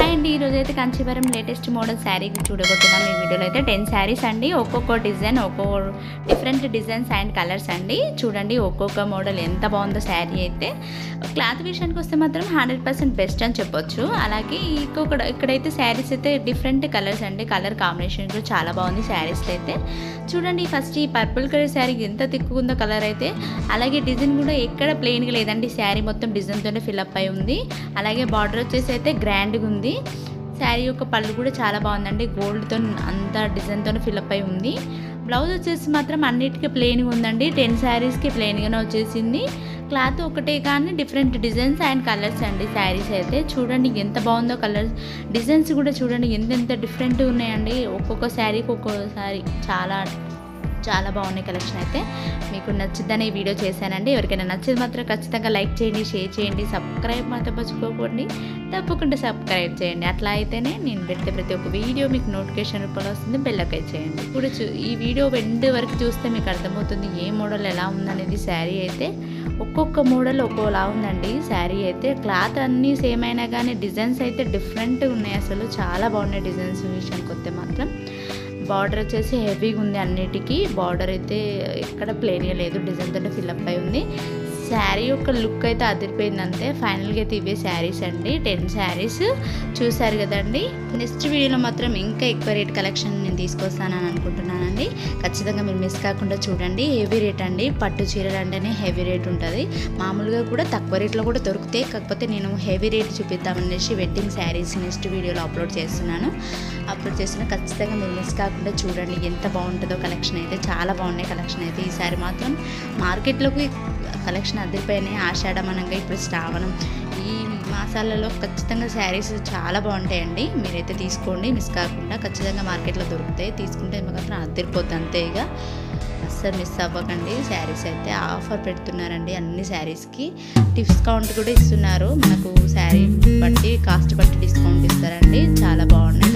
hi అండి ఈరోజు అయితే కాంచీవరం లేటెస్ట్ మోడల్ శారీ చూడబోతున్నాం ఈ వీడియోలో అయితే టెన్ శారీస్ అండి ఒక్కొక్క డిజైన్ ఒక్కొక్క డిఫరెంట్ డిజైన్స్ అండ్ కలర్స్ అండి చూడండి ఒక్కొక్క మోడల్ ఎంత బాగుందో శారీ అయితే క్లాత్ విషయానికి వస్తే మాత్రం హండ్రెడ్ పర్సెంట్ బెస్ట్ అని చెప్పొచ్చు అలాగే ఇంకొక ఇక్కడైతే శారీస్ అయితే డిఫరెంట్ కలర్స్ అండి కలర్ కాంబినేషన్ కూడా చాలా బాగుంది శారీస్లో అయితే చూడండి ఫస్ట్ ఈ పర్పుల్ కలర్ శారీ ఎంత తిక్కుకుందో కలర్ అయితే అలాగే డిజైన్ కూడా ఎక్కడ ప్లెయిన్గా లేదండి శారీ మొత్తం డిజైన్తోనే ఫిల్అప్ అయి ఉంది అలాగే బార్డర్ వచ్చేసి అయితే గ్రాండ్గా ఉంది శారీ యొక్క పళ్ళు కూడా చాలా బాగుందండి గోల్డ్తో అంత డిజైన్తో ఫిల్అప్ అయి ఉంది బ్లౌజ్ వచ్చేసి మాత్రం అన్నిటికీ ప్లెయిన్గా ఉందండి టెన్ శారీస్కి ప్లెయిన్గానే వచ్చేసింది క్లాత్ ఒకటే కానీ డిఫరెంట్ డిజైన్స్ అండ్ కలర్స్ అండి శారీస్ అయితే చూడండి ఎంత బాగుందో కలర్స్ డిజైన్స్ కూడా చూడండి ఎంత ఎంత డిఫరెంట్గా ఉన్నాయండి ఒక్కొక్క శారీకి ఒక్కొక్కసారి చాలా చాలా బాగున్నాయి కలెక్షన్ అయితే మీకు నచ్చిద్దని ఈ వీడియో చేశానండి ఎవరికైనా నచ్చేది మాత్రం ఖచ్చితంగా లైక్ చేయండి షేర్ చేయండి సబ్స్క్రైబ్ మాత్రం మర్చిపోకండి తప్పకుండా సబ్స్క్రైబ్ చేయండి అట్లా అయితేనే నేను పెడితే ప్రతి ఒక్క వీడియో మీకు నోటిఫికేషన్ రూపంలో వస్తుంది బెల్లకై చేయండి ఇప్పుడు చూ ఈ వీడియో ఎండ్ వరకు చూస్తే మీకు అర్థమవుతుంది ఏ మోడల్ ఎలా ఉందనేది శారీ అయితే ఒక్కొక్క మోడల్ ఒక్కోలా ఉందండి శారీ అయితే క్లాత్ అన్నీ సేమ్ అయినా కానీ డిజైన్స్ అయితే డిఫరెంట్ ఉన్నాయి అసలు చాలా బాగున్నాయి డిజైన్స్ విషయానికి వస్తే మాత్రం బార్డర్ వచ్చేసి హెవీగా ఉంది అన్నిటికీ బార్డర్ అయితే ఎక్కడ ప్లేన్గా లేదు డిజైన్ తోటి ఫిల్అప్ అయి ఉంది శారీ యొక్క లుక్ అయితే అదిరిపోయింది అంతే ఫైనల్గా అయితే ఇవే శారీస్ అండి టెన్ శారీస్ చూసారు కదండి నెక్స్ట్ వీడియోలో మాత్రం ఇంకా ఎక్కువ రేట్ కలెక్షన్ నేను తీసుకొస్తానని అనుకుంటున్నానండి ఖచ్చితంగా మీరు మిస్ కాకుండా చూడండి హెవీ రేట్ అండి పట్టు చీరలు అంటేనే హెవీ రేట్ ఉంటుంది మామూలుగా కూడా తక్కువ రేట్లో కూడా దొరుకుతాయి కాకపోతే నేను హెవీ రేట్ చూపిద్దామనేసి వెడ్డింగ్ శారీస్ నెక్స్ట్ వీడియోలో అప్లోడ్ చేస్తున్నాను అప్లోడ్ చేసిన ఖచ్చితంగా మీరు మిస్ కాకుండా చూడండి ఎంత బాగుంటుందో కలెక్షన్ అయితే చాలా బాగున్నాయి కలెక్షన్ అయితే ఈసారి మాత్రం మార్కెట్లోకి కలెక్షన్ అదిరిపోయినాయి ఆషాఢం అనగా ఇప్పుడు శ్రావణం ఈ మాసాలలో ఖచ్చితంగా శారీస్ చాలా బాగుంటాయండి మీరైతే తీసుకోండి మిస్ కాకుండా ఖచ్చితంగా మార్కెట్లో దొరుకుతాయి తీసుకుంటే మాత్రం అదిరిపోద్ది అంతే ఇక అస్సలు మిస్ అవ్వకండి శారీస్ అయితే ఆఫర్ పెడుతున్నారండి అన్ని శారీస్కి డిస్కౌంట్ కూడా ఇస్తున్నారు మనకు శారీ బట్టి కాస్ట్ బట్టి డిస్కౌంట్ ఇస్తారండి చాలా బాగున్నాయి